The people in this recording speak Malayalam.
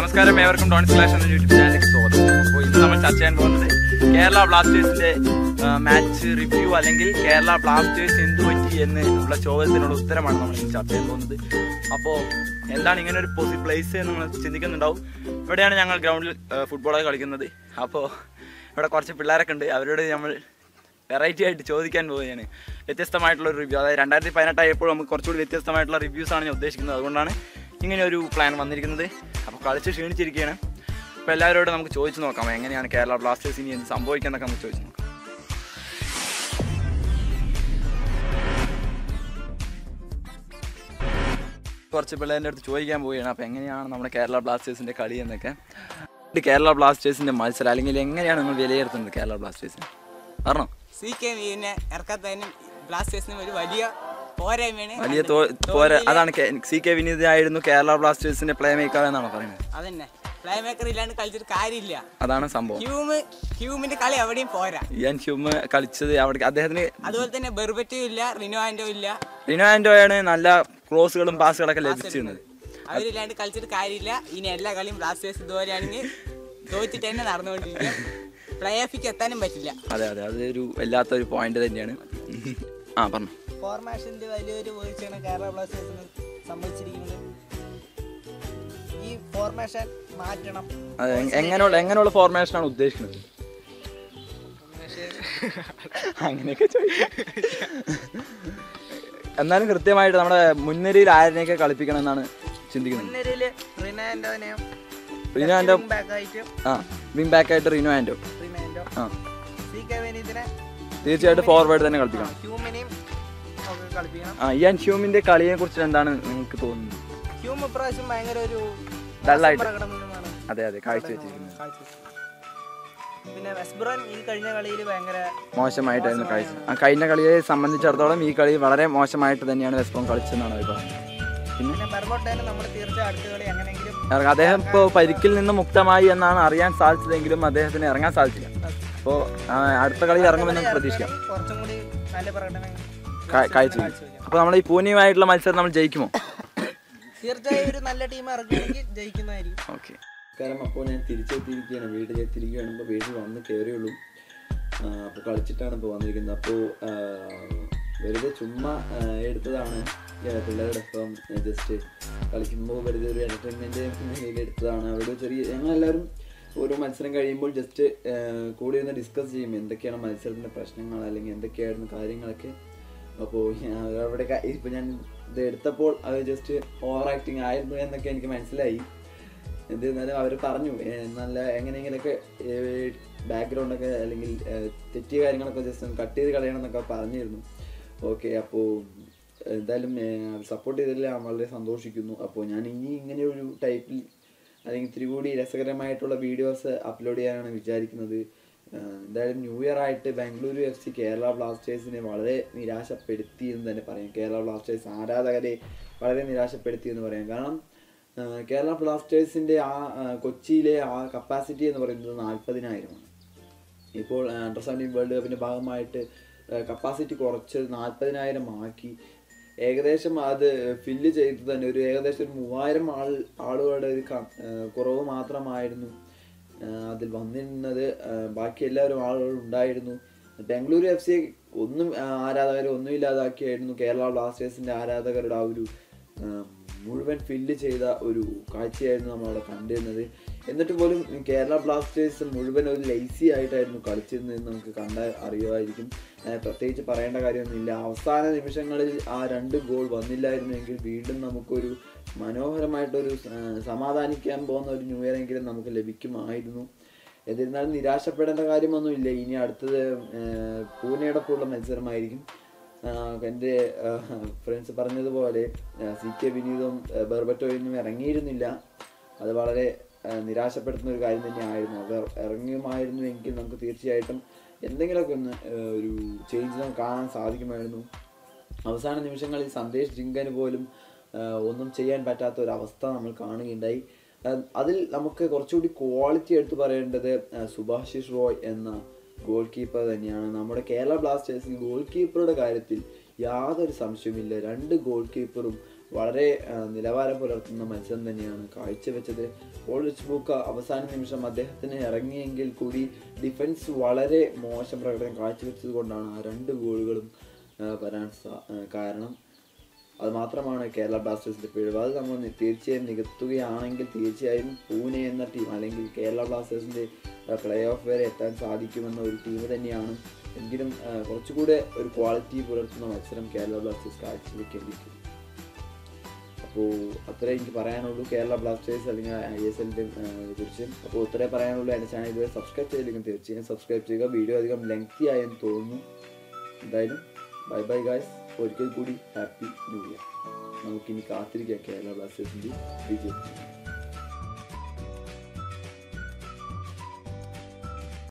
നമസ്കാരം ഏവർക്കും ഡോൺ സ്ലാഷ് എന്ന യൂട്യൂബ് ചാനലിലേക്ക് സ്വാഗതം അപ്പോൾ ഇന്ന് നമ്മൾ ചർച്ച ചെയ്യാൻ പോകുന്നത് കേരള ബ്ലാസ്റ്റേഴ്സിന്റെ മാച്ച് റിവ്യൂ അല്ലെങ്കിൽ കേരള ബ്ലാസ്റ്റേഴ്സ് എന്ത് പറ്റി എന്ന് ഉള്ള ചോദ്യത്തിനുള്ള ഉത്തരമാണ് നമ്മൾ ഇന്ന് ചർച്ച ചെയ്യാൻ പോകുന്നത് അപ്പോൾ എന്താണ് ഇങ്ങനെ ഒരു പോസി പ്ലേസ് എന്ന് നിങ്ങൾ ചിന്തിക്കുന്നുണ്ടാവും ഇവിടെയാണ് ഞങ്ങൾ ഗ്രൗണ്ടിൽ ഫുട്ബോളൊക്കെ കളിക്കുന്നത് അപ്പോൾ ഇവിടെ കുറച്ച് പിള്ളേരൊക്കെ ഉണ്ട് അവരോട് നമ്മൾ വെറൈറ്റി ആയിട്ട് ചോദിക്കാൻ പോവുകയാണ് വ്യത്യസ്തമായിട്ടുള്ള ഒരു റിവ്യൂ അതായത് രണ്ടായിരത്തി പതിനെട്ടായപ്പോൾ നമുക്ക് കുറച്ചുകൂടി വ്യത്യസ്തമായിട്ടുള്ള റിവ്യൂസ് ആണ് ഞാൻ ഉദ്ദേശിക്കുന്നത് അതുകൊണ്ടാണ് ഇങ്ങനെ ഒരു പ്ലാൻ വന്നിരിക്കുന്നത് അപ്പോൾ കളിച്ച് ക്ഷീണിച്ചിരിക്കുകയാണ് അപ്പോൾ എല്ലാവരോടും നമുക്ക് ചോദിച്ചു നോക്കാം എങ്ങനെയാണ് കേരള ബ്ലാസ്റ്റേഴ്സ് ഇനി എന്ത് സംഭവിക്കുന്നതൊക്കെ നമുക്ക് ചോദിച്ചു നോക്കാം കുറച്ച് പിള്ളേരുടെ അടുത്ത് ചോദിക്കാൻ പോവുകയാണ് അപ്പോൾ എങ്ങനെയാണ് നമ്മുടെ കേരള ബ്ലാസ്റ്റേഴ്സിൻ്റെ കളി എന്നൊക്കെ ഇത് കേരള ബ്ലാസ്റ്റേഴ്സിൻ്റെ മത്സരം അല്ലെങ്കിൽ എങ്ങനെയാണ് നിങ്ങൾ വിലയിരുത്തുന്നത് കേരള ബ്ലാസ്റ്റേഴ്സിന് പറഞ്ഞോ സി കെ വിനെ ഇറക്കാത്തതിനും ബ്ലാസ്റ്റേഴ്സിനും ഒരു വലിയ പോരായ്മയാണ് വലിയ തോ പോരാ അതാണ് സി കെ വിനീത് ആയിരുന്നു കേരള ബ്ലാസ്റ്റേഴ്സിന്റെ പ്ലേ മേക്കർ എന്നാണ് പറയുന്നത് അതന്നെ പ്ലേ മേക്കർ ഇല്ലാണ്ട് കളിച്ചിട്ട് കാര്യമില്ല അതാണ് സംഭവം ഹ്യൂമ് ഹ്യൂമിന്റെ കളി എവിടെയും പോരാ ഇയാൻ ഹ്യൂമ് കളിച്ചത് അവിടെ അദ്ദേഹത്തിന് അതുപോലെ തന്നെ ബെർബറ്റും ഇല്ല റിനോവാൻഡോ ഇല്ല റിനോ ആൻഡോയാണ് നല്ല ക്രോസുകളും പാസുകളൊക്കെ ലഭിച്ചിരുന്നത് അവരില്ലാണ്ട് കളിച്ചിട്ട് കാര്യമില്ല ഇനി എല്ലാ കളിയും ബ്ലാസ്റ്റേഴ്സ് ഇതുപോലെയാണെങ്കിൽ തോറ്റിട്ട് തന്നെ നടന്നുകൊണ്ടിരിക്കുക പ്ലേ ഓഫിക്ക് എത്താനും പറ്റില്ല അതെ അതെ അതൊരു വല്ലാത്തൊരു പോയിന്റ് തന്നെയാണ് ആ പറഞ്ഞു ഫോർമേഷന്റെ വലിയൊരു വീഴ്ചയാണ് കേരള ബ്ലാസ്റ്റേഴ്സിന് സംഭവിച്ചിരിക്കുന്നത് ഈ ഫോർമേഷൻ മാറ്റണം അതെ എ- എങ്ങനെയുള്ള എങ്ങനെയുള്ള ഫോർമേഷനാണ് ഉദ്ദേശിക്കുന്നത് അങ്ങനെയൊക്കെ ചോദിക്കാം എന്നാലും കൃത്യമായിട്ട് നമ്മുടെ മുൻനിരയിൽ ആരിനെയൊക്കെ കളിപ്പിക്കണം എന്നാണ് ചിന്തിക്കുന്നത് മുൻനിരയില് റിനാൻഡോനെയും റിനോ ആൻഡോ ബാക്കായിട്ടും ആ വിങ് ബാക്ക് ആയിട്ട് റിനോ ആൻഡോ റിനാൻഡോ ആ സി കെ വെനീതിനെ തീർച്ചയായിട്ടും ഫോർവേഡ് തന്നെ കളിപ്പിക്കണം ഹ്യൂമനെയും ഒക്കെ കളിപ്പിക്കണം ആ ഇയാൻ ഹ്യൂമിന്റെ കളിയെ കുറിച്ച് എന്താണ് നിങ്ങൾക്ക് തോന്നുന്നത് ഹ്യൂം ഇപ്രാവശ്യം ഭയങ്കര ഒരു ഡള്ളായിട്ട് പ്രകടനമാണ് അതെ അതെ കാഴ്ച വെച്ചിരിക്കുന്നത് കാഴ്ചവെച്ചത്. പിന്നെ വെസ്ബ്രോൻ ഈ കഴിഞ്ഞ കളിയിൽ ഭയങ്കര മോശമായിട്ടായിരുന്നു കാഴ്ച ആ കഴിഞ്ഞ കളിയെ സംബന്ധിച്ചിടത്തോളം ഈ കളി വളരെ മോശമായിട്ട് തന്നെയാണ് വെസ്പോൺ കളിച്ചതെന്നാണ് അവർ പറഞ്ഞത് പിന്നെ പിന്നെ ബെർബോട്ടേനെ നമ്മൾ തീർച്ചയായും അടുത്ത കളി എങ്ങനെയെങ്കിലും ഇറങ്ങ- അദ്ദേഹം ഇപ്പോൾ പരിക്കിൽ നിന്ന് മുക്തമായി എന്നാണ് അറിയാൻ സാധിച്ചതെങ്കിലും അദ്ദേഹത്തിന് ഇറങ്ങാൻ സാധിച്ചില്ല അപ്പോൾ അടുത്ത കളി ഇറങ്ങുമെന്ന് പ്രതീക്ഷിക്കാം കുറച്ചും കൂടി നല്ല പ്രകടനം കാ- കാഴ്ച അപ്പോൾ നമ്മൾ ഈ പൂനെയുമായിട്ടുള്ള മത്സരം നമ്മൾ ജയിക്കുമോ തീർച്ചയായും ഒരു നല്ല ടീം ഇറക്കുകയാണെങ്കിൽ ജയിക്കുന്നതായിരിക്കും ഓക്കെ കാരണം അപ്പോൾ ഞാൻ തിരിച്ചെത്തിയിരിക്കുകയാണ് വീട്ടിലെത്തിയിരിക്കുകയാണ് ഇപ്പോൾ വീട്ടിൽ വന്ന് കയറിയുള്ളൂ അപ്പോൾ കളിച്ചിട്ടാണ് ഇപ്പോൾ വന്നിരിക്കുന്നത് അപ്പോൾ വെറുതെ ചുമ്മാ ആ, എടുത്തതാണ് ആ, പിള്ളേരുടെ ഒപ്പം ജസ്റ്റ് കളിക്കുമ്പോൾ വെറുതെ ഒരു എൻ്റർടൈൻമെൻറ്റ് നിലയിൽ എടുത്തതാണ് അവരുടെ ചെറിയ ഞങ്ങളെല്ലാവരും ഓരോ മത്സരം കഴിയുമ്പോൾ ജസ്റ്റ് കൂടി ഒന്ന് ഡിസ്കസ് ചെയ്യും എന്തൊക്കെയാണ് മത്സരത്തിൻ്റെ പ്രശ്നങ്ങൾ അല്ലെങ്കിൽ എന്തൊക്കെയായിരുന്നു കാര്യങ്ങളൊക്കെ അപ്പോൾ അവിടെ ഇപ്പോൾ ഞാൻ ഇത് എടുത്തപ്പോൾ അത് ജസ്റ്റ് ഓവർ ആക്ടിങ് ആയിരുന്നു എന്നൊക്കെ എനിക്ക് മനസ്സിലായി എന്നിരുന്നാലും അവർ പറഞ്ഞു ഏ, നല്ല എങ്ങനെയെങ്കിലൊക്കെ ബാക്ക്ഗ്രൗണ്ടൊക്കെ അല്ലെങ്കിൽ ഏ, തെറ്റിയ കാര്യങ്ങളൊക്കെ ജസ്റ്റ് ഒന്ന് കട്ട് ചെയ്ത് കളയണം എന്നൊക്കെ പറഞ്ഞിരുന്നു ഓക്കെ അപ്പോൾ എന്തായാലും സപ്പോർട്ട് ചെയ്തതിൽ ഞാൻ വളരെ സന്തോഷിക്കുന്നു അപ്പോൾ ഞാൻ ഇനി ഇങ്ങനെ ഒരു ടൈപ്പിൽ അല്ലെങ്കിൽ ഇത്തിരി കൂടി രസകരമായിട്ടുള്ള വീഡിയോസ് അപ്ലോഡ് ചെയ്യാനാണ് വിചാരിക്കുന്നത് ആ, എന്തായാലും ന്യൂ ഇയർ ആയിട്ട് ബാംഗ്ലൂരു എഫ് സി കേരള ബ്ലാസ്റ്റേഴ്സിനെ വളരെ നിരാശപ്പെടുത്തി എന്ന് തന്നെ പറയാം കേരള ബ്ലാസ്റ്റേഴ്സ് ആരാധകരെ വളരെ നിരാശപ്പെടുത്തി എന്ന് പറയാം കാരണം ആ, കേരള ബ്ലാസ്റ്റേഴ്സിന്റെ ആ ആ, കൊച്ചിയിലെ ആ കപ്പാസിറ്റി എന്ന് പറയുന്നത് നാൽപ്പതിനായിരമാണ് ഇപ്പോൾ അണ്ടർ സെവൻറ്റീൻ വേൾഡ് കപ്പിന്റെ ഭാഗമായിട്ട് കപ്പാസിറ്റി കുറച്ച് നാൽപ്പതിനായിരം ആക്കി ഏകദേശം അത് ഫില്ല് ചെയ്ത് തന്നെ ഒരു ഏകദേശം ഒരു മൂവായിരം ആൾ ആളുകളുടെ ഒരു ക- ആ, കുറവ് മാത്രമായിരുന്നു ആ, അതിൽ വന്നിരുന്നത് ആ, ബാക്കി എല്ലാവരും ആളുകൾ ഉണ്ടായിരുന്നു ബാംഗ്ലൂരു എഫ് സി ഒന്നും ആ, ആരാധകരെ ഒന്നും ഇല്ലാതാക്കിയായിരുന്നു കേരള ബ്ലാസ്റ്റേഴ്സിന്റെ ആരാധകരുടെ ആ ഒരു ആ, മുഴുവൻ ഫില്ല് ചെയ്ത ഒരു കാഴ്ചയായിരുന്നു നമ്മൾ അവിടെ കണ്ടിരുന്നത് എന്നിട്ട് പോലും കേരള ബ്ലാസ്റ്റേഴ്സ് മുഴുവൻ ഒരു ലൈസി ആയിട്ടായിരുന്നു കളിച്ചിരുന്നതെന്ന് നമുക്ക് കണ്ട അറിയുമായിരിക്കും ആ, പ്രത്യേകിച്ച് പറയേണ്ട കാര്യമൊന്നുമില്ല അവസാന നിമിഷങ്ങളിൽ ആ രണ്ട് ഗോൾ വന്നില്ലായിരുന്നെങ്കിൽ വീണ്ടും നമുക്കൊരു മനോഹരമായിട്ടൊരു ആ, സമാധാനിക്കാൻ പോകുന്ന ഒരു ന്യൂ ഇയർ എങ്കിലും നമുക്ക് ലഭിക്കുമായിരുന്നു എന്നിരുന്നാലും നിരാശപ്പെടേണ്ട കാര്യമൊന്നുമില്ല ഇനി അടുത്തത് ആ, പൂനെയോടൊപ്പമുള്ള മത്സരമായിരിക്കും ആഹ് എൻ്റെ ഫ്രണ്ട്സ് പറഞ്ഞതുപോലെ സി കെ വിനീതും ആഹ് ബെർബറ്റോയൊന്നും ഇറങ്ങിയിരുന്നില്ല അത് വളരെ ആഹ് നിരാശപ്പെടുത്തുന്ന ഒരു കാര്യം തന്നെയായിരുന്നു അവർ ഇറങ്ങിയുമായിരുന്നു എങ്കിൽ നമുക്ക് തീർച്ചയായിട്ടും എന്തെങ്കിലുമൊക്കെ ഒന്ന് ആഹ് ഒരു ചേഞ്ച് നമുക്ക് കാണാൻ സാധിക്കുമായിരുന്നു അവസാന നിമിഷങ്ങളിൽ സന്ദേശ് ജിങ്കന് പോലും ആഹ് ഒന്നും ചെയ്യാൻ പറ്റാത്ത ഒരു അവസ്ഥ നമ്മൾ കാണുകയുണ്ടായി ആഹ് അതിൽ നമുക്ക് കുറച്ചുകൂടി ക്വാളിറ്റി എടുത്ത് പറയേണ്ടത് ആഹ് സുഭാഷിഷ് റോയ് എന്ന ഗോൾ കീപ്പർ തന്നെയാണ് നമ്മുടെ കേരള ബ്ലാസ്റ്റേഴ്സിൽ ഗോൾ കീപ്പറുടെ കാര്യത്തിൽ യാതൊരു സംശയവുമില്ല രണ്ട് ഗോൾ കീപ്പറും വളരെ ആ, നിലവാരം പുലർത്തുന്ന മത്സരം തന്നെയാണ് കാഴ്ചവെച്ചത് പോൾ ബുക്ക് അവസാന നിമിഷം അദ്ദേഹത്തിന് ഇറങ്ങിയെങ്കിൽ കൂടി ഡിഫൻസ് വളരെ മോശം പ്രകടനം കാഴ്ചവെച്ചത് കൊണ്ടാണ് ആ രണ്ട് ഗോളുകളും ആ, വരാൻ സാ- ആ, കാരണം അത് മാത്രമാണ് കേരള ബ്ലാസ്റ്റേഴ്സിന്റെ പിഴവ് അത് നമ്മൾ നി- തീർച്ചയായും നികത്തുകയാണെങ്കിൽ തീർച്ചയായും പൂനെ എന്ന ടീം അല്ലെങ്കിൽ കേരള ബ്ലാസ്റ്റേഴ്സിന്റെ പ്ലേ ഓഫ് വരെ എത്താൻ സാധിക്കുമെന്ന ഒരു ടീം തന്നെയാണ് എങ്കിലും ആ, കുറച്ചുകൂടെ ഒരു ക്വാളിറ്റി പുലർത്തുന്ന മത്സരം കേരള ബ്ലാസ്റ്റേഴ്സ് കാഴ്ചവെക്കേണ്ടിയിരിക്കും അപ്പോൾ അത്രേ എനിക്ക് പറയാനുള്ളൂ കേരള ബ്ലാസ്റ്റേഴ്സ് അല്ലെങ്കിൽ ഐ എസ് എല്ലിൻ്റെ കുറിച്ച് അപ്പോൾ ഇത്രേ പറയാനുള്ളൂ എൻ്റെ ചാനൽ ഇതുവരെ സബ്സ്ക്രൈബ് ചെയ്തില്ലെങ്കിൽ തീർച്ചയായും സബ്സ്ക്രൈബ് ചെയ്യുക വീഡിയോ അധികം ലെങ്തി ആയെന്ന് തോന്നുന്നു എന്തായാലും ബൈ ബൈ ഗായ്സ് ഒരിക്കൽ കൂടി ഹാപ്പി ന്യൂ ഇയർ നമുക്കിനി കാത്തിരിക്കാം കേരള ബ്ലാസ്റ്റേഴ്സിൻ്റെ വിജയം